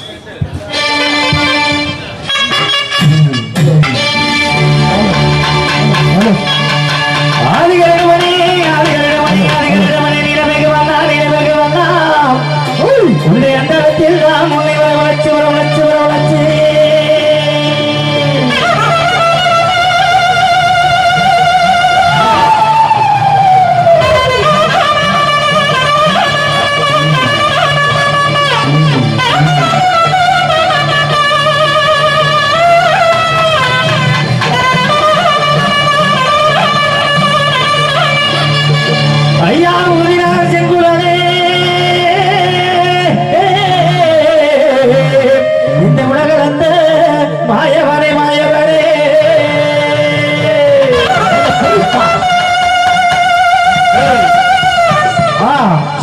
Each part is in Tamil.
ஆதிகரணமணி ஆதிகரணமணி ஆதிகரணமணி நிலமிகு வந்தா நிலமிகு வந்தா உள்ளே அண்டத்தில் நாம் உன்னை வர வளர்ச்சி வர வளர்ச்சி வர வளர்ச்சி ஐயா உதினார் செங்குலனே இந்த உலகளந்த மாயவனே மாயவனே ஆ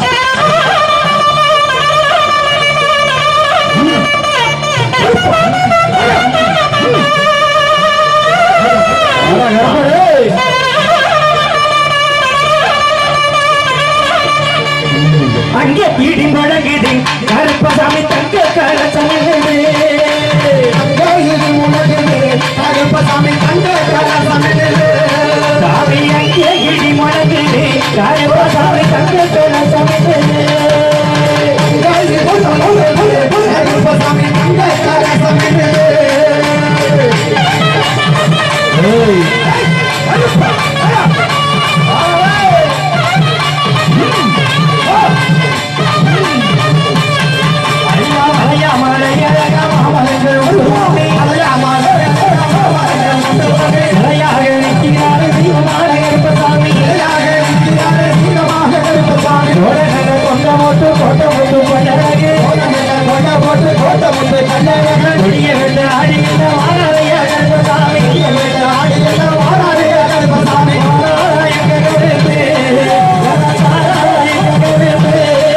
ஏய் அங்கே இடி முழங்குது கருப்பசாமி தங்க கலசமில்லை கருப்பசாமி கண்ட கலசமில்லை சாமி அங்கே இடி முழங்குது கருப்பசாமி தங்க கலசமில்லை கருப்பசாமி கண்ட கலசமில்லை ஐயா மலையா மலையழகா மாமலங்கள் உருவாமி சிலையாக நிற்கிறார் தெய்வமான கருப்பசாமி கோடகங்க கொண்ட மோட்டு கொண்ட மோட்டு கொண்டழகு கொடிய வெள்ள ஆடிக்கிட்ட வாழலையா கருப்பசாமி எங்க கருப்பு எங்க கருப்பு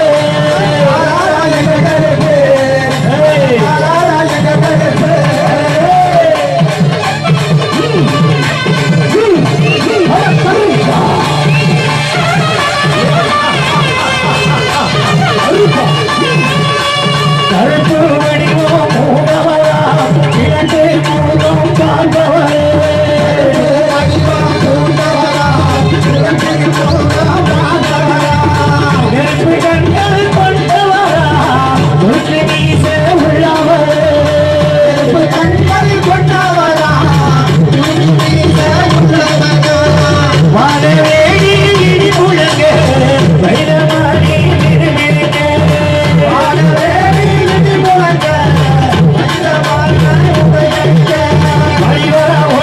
கருப்பு வடிவம் மூடவரா இரண்டு மூலம் காண்பவரே நெருப்பு கண்கள் கொண்டவரா முற்று மீச உள்ளவரே வானவேடியில் இடி முழங்க வைரமாடி திருமிருங்க வானவேடியில் இடி முழங்க வழிவர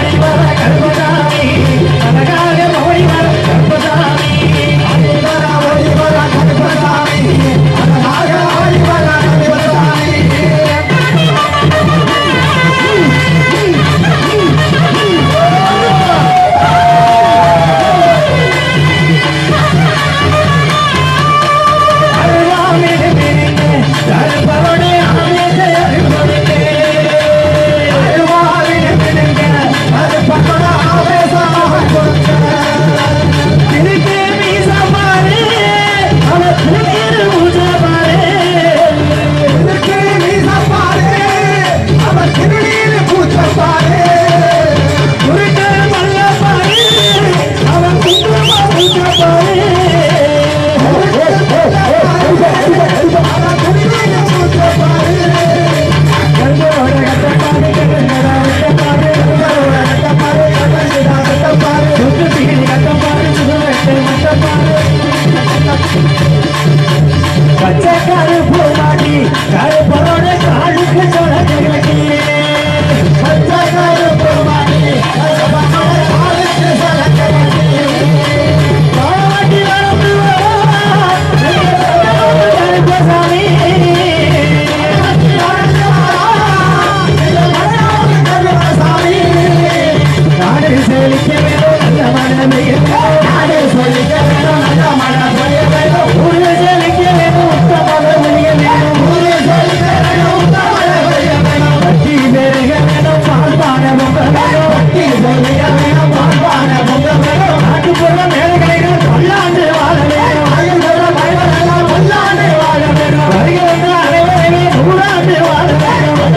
வாழ வேண்டும்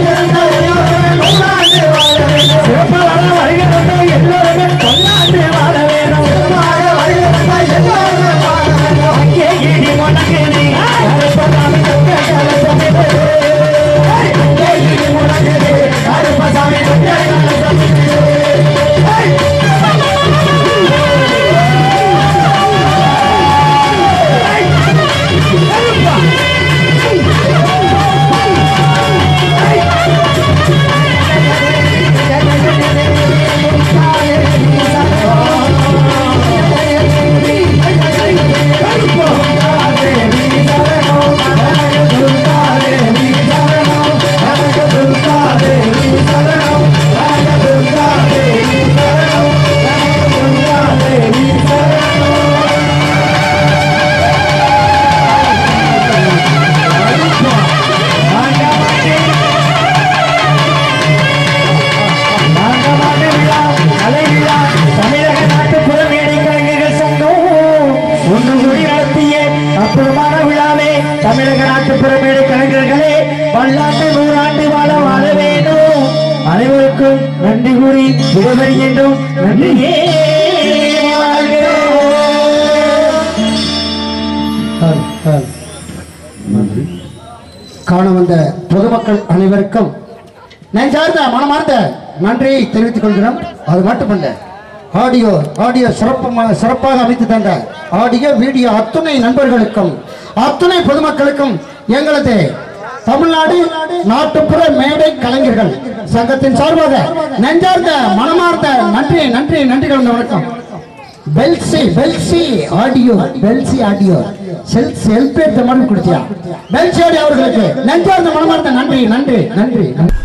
சிறப்பாக வருகிறோம் எல்லோருமே கொண்டாண்டு வாழ வேண்டும் அங்கே இடி முழங்குது கருப்பசாமி தங்க கலசமிடு அங்கே இடி முழங்குது கருப்பசாமி தங்க கலசமிடு நாங்கமாட்டு விழா, கலை விழா, தமிழக நாட்டுப்புற மேடை கலைஞர்கள் சங்கம் ஒன்று கூடி நடத்திய அற்புதமான விழாவே தமிழக நாட்டுப்புற மேடை கலைஞர்களே பல்லாண்டு நூறாண்டு வாழ வாழ வேணும் அனைவருக்கும் நன்றி கூறி விடைபெறுகின்றோம் நன்றியே வாழ்க. காண வந்த பொதுமக்கள் அனைவருக்கும் நெஞ்சார்ந்த மனமார்ந்த நன்றியை தெரிவித்துக் கொள்கிறோம் அது மட்டுமல்ல ஆடியோ ஆடியோ சிறப்பு சிறப்பாக அமைத்து தந்த ஆடியோ வீடியோ அத்துணை நண்பர்களுக்கும் அத்துணை பொதுமக்களுக்கும் எங்களது தமிழ்நாடு நாட்டுப்புற மேடை கலைஞர்கள் சங்கத்தின் சார்பாக நெஞ்சார்ந்த மனமார்ந்த நன்றி நன்றி நன்றிகள் வணக்கம் பெல்சி பெல்சி ஆடியோ பெல்சி ஆடியோ செல் செல்பேட் மாதிரி கொடுத்தியா பெல்சி ஆடியோ அவர்களுக்கு நெஞ்சார்ந்த மனமார்ந்த நன்றி நன்றி நன்றி